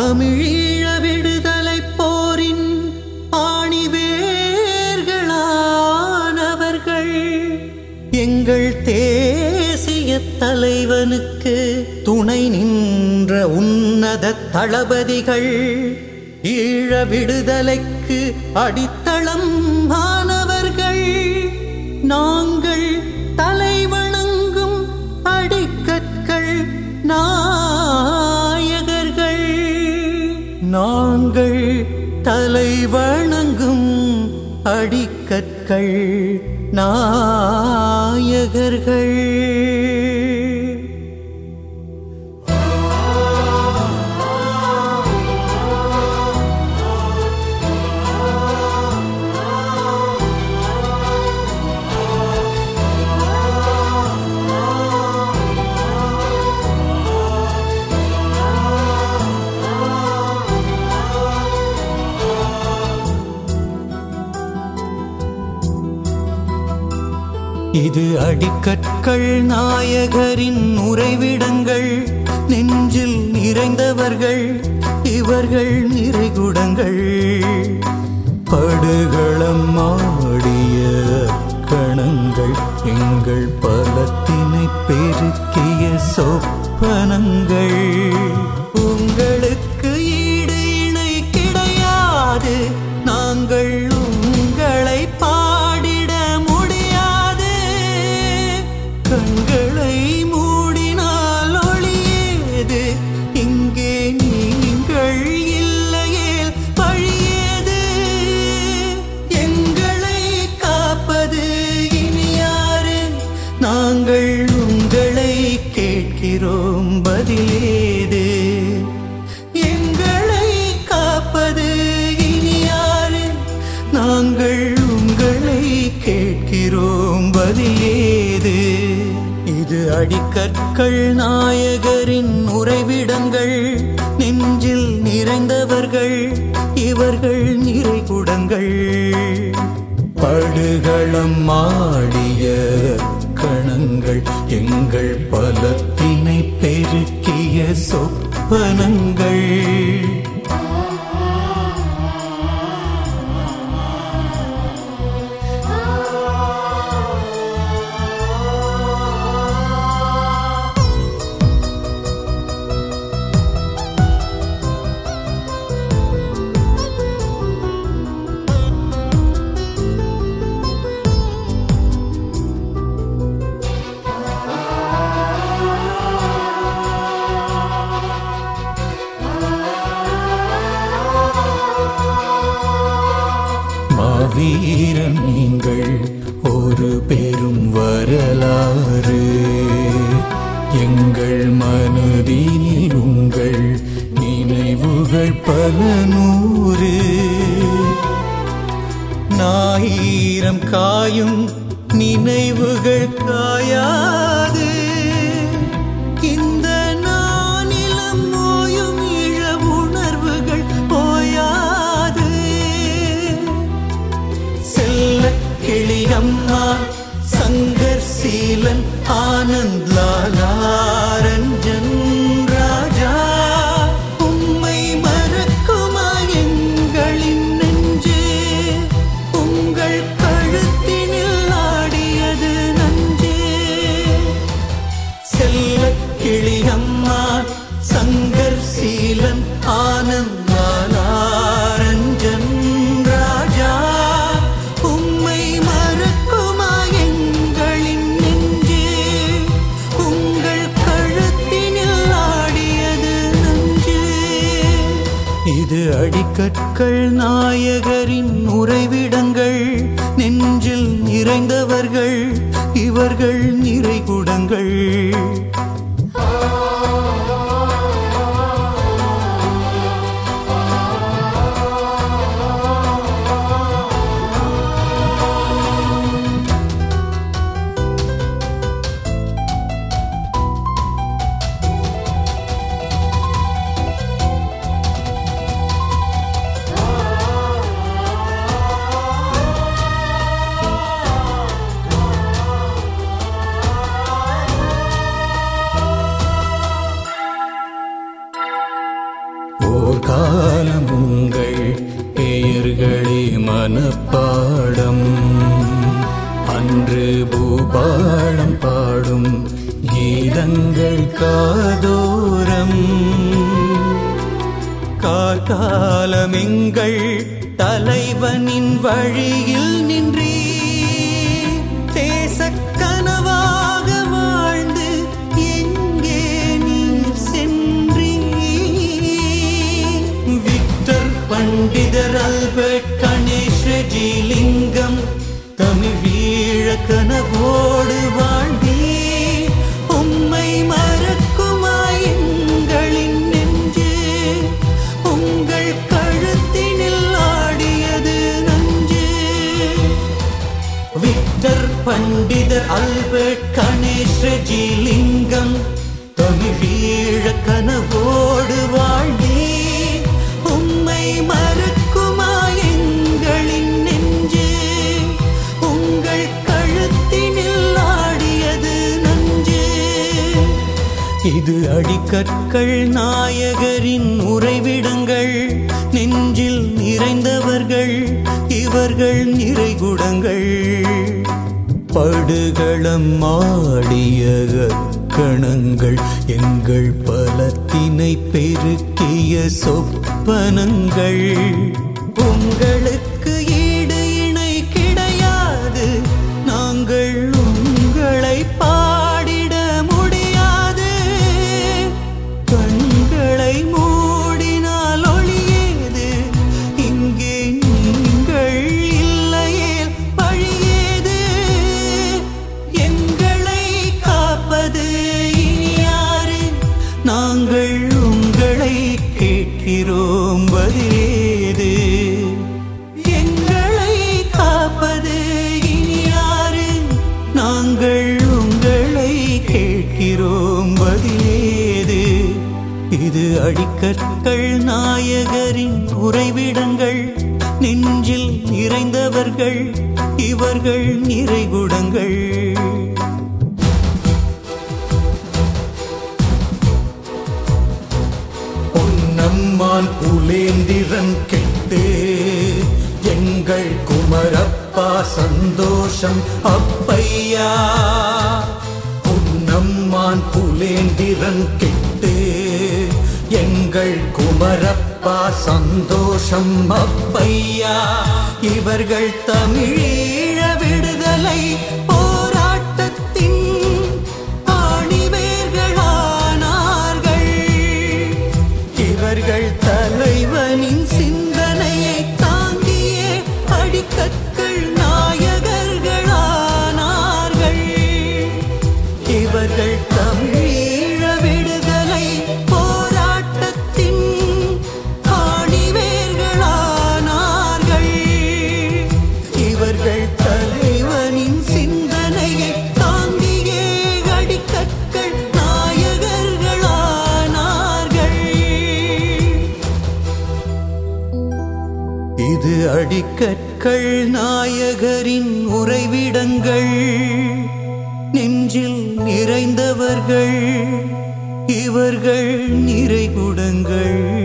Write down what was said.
தமிழீழ விடுதலை போரின் ஆணிவேர்களானவர்கள் எங்கள் தேசிய தலைவனுக்கு துணை நின்ற உன்னத தளபதிகள் ஈழ விடுதலைக்கு அடித்தளம் ஆனவர்கள் நாங்கள் தலைவணங்கும் அடிக்கற்கள் நாயகர்கள் நாங்கள் தலைவணங்கும் அடிக்கற்கள் நாயகர்கள் இது அடிக்கற்கள் நாயகரின் உறைவிடங்கள் நெஞ்சில் நிறைந்தவர்கள் இவர்கள் நிறைகுடங்கள் படுகளம் ஆடிய கணங்கள் எங்கள் பலத்தினை பெருக்கிய சொப்பனங்கள் உங்களுக்கு ஈடு இணை கிடையாது நாங்கள் உங்களை பாடிட முடியாது கண்களை மூடினால் ஒளியேது இங்கே நீங்கள் இல்லையேல் பழியேது எங்களை காப்பது இனி யாரு நாங்கள் உங்களை கேட்கிறோம் பதிலேது எங்களை காப்பது இனி யாரு நாங்கள் உங்களை கேட்கிறோம் பதிலேது இது அடிக்கற்கள் நாயகரின் உறைவிடங்கள் நெஞ்சில் நிறைந்தவர்கள் இவர்கள் நிறைகுடங்கள் படுகளம் ஆடிய கணங்கள் எங்கள் பலத்தினை பெருக்கிய சொப்பனங்கள் மாவீரன் நீங்கள் ஒரு பெரும் வரலாறு எங்கள் மனதினில் உங்கள் நினைவுகள் பல நூறு ஞாயிரம் காயும் நினைவுகள் காயாது இந்த நானிலம் ஓயும் இழ உணர்வுகள் போயாது செல்ல கிளியம்மா சங்கர் சீலன் ஆனந்த் லாலா ரஞ்சன் ராஜா உம்மை மறக்குமா எங்களின் நெஞ்சு உங்கள் கழுத்தினில் ஆடியது நஞ்சே செல்ல கிளியம்மா சங்கர் சீலன் ஆனந்த் லாலா ரஞ்சன் ராஜா உம்மை மறக்குமா எங்களின் நெஞ்சே உங்கள் கழுத்தினில் ஆடியது நஞ்சே இது அடிக்கற்கள் நாயகரின் உறைவிடங்கள் நெஞ்சில் நிறைந்தவர்கள் இவர்கள் நிறைகுடங்கள் பாடம் பாடும் கீதங்கள் காதோரம் கார்காலம் எங்கள் தலைவனின் வழியில் நின்றீ தேசக் கனவாக வாழ்ந்து எங்கே நீர் சென்றீ விக்டர் பண்டிதர் அல்பர்ட் கணேஷ் ஜீலிங்கம் தமிழீழ கனவோடு வாழ்ந்தீ உம்மை மறக்குமா எங்களின் நெஞ்சு உங்கள் கழுத்தினில் ஆடியது நஞ்சு விக்டர் பண்டிதர் அல்பர்ட் கணேஷ் ஜீலிங்கம் தமிழீழ கனவோடு வாழ்ந்தே உம்மை மறக்குமா எங்களின் நெஞ்சு உங்கள் கழுத்தினில் ஆடியது நஞ்சு இது அடிக்கற்கள் நாயகரின் உறைவிடங்கள் நெஞ்சில் நிறைந்தவர்கள் இவர்கள் நிறைகுடங்கள் படுகளம் ஆடிய கணங்கள் எங்கள் பலத்தினை பெருக்கிய சொப்பனங்கள் உங்களுக்கு ஈடு இணை கிடையாது நாங்கள் உங்களை பாடிட முடியாது கண்களை மூடினால் ஒளியேது இங்கே நீங்கள் இல்லையே பழியேது எங்களை காப்பது இனி யாரு நாங்கள் உங்களை கேட்கிறோம் பதிலேது எங்களை காப்பது இனி யாரு நாங்கள் உங்களை கேட்கிறோம் பதிலேது இது அடிக்கற்கள் நாயகரின் உறைவிடங்கள் நெஞ்சில் நிறைந்தவர்கள் இவர்கள் நிறைகுடங்கள் பொன்னம்மான் புலேந்திரன் கெட்டு எங்கள் குமரப்பா சந்தோஷம் அப்பையா பொன்னம்மான் புலேந்திரன் கெட்டு எங்கள் குமரப்பா சந்தோஷம் அப்பையா இவர்கள் தமிழீழ விடுதலை போராட்டத்தின் ஆணிவேர்களானார்கள் இவர்கள் தலைவனின் சிந்தனையை தாங்கியே அடிக்கற்கள் நாயகர்களானார்கள் இவர்கள் தமிழீழ விடுதலை போராட்டத்தின் ஆணிவேர்களானார்கள் இவர்கள் தலைவனின் சிந்தனையை தாங்கியே அடிக்கற்கள் நாயகர்களானார்கள் இது அடிக்கற்கள் நாயகரின் உறைவிடங்கள் நெஞ்சில் நிறைந்தவர்கள் இவர்கள் நிறைகுடங்கள்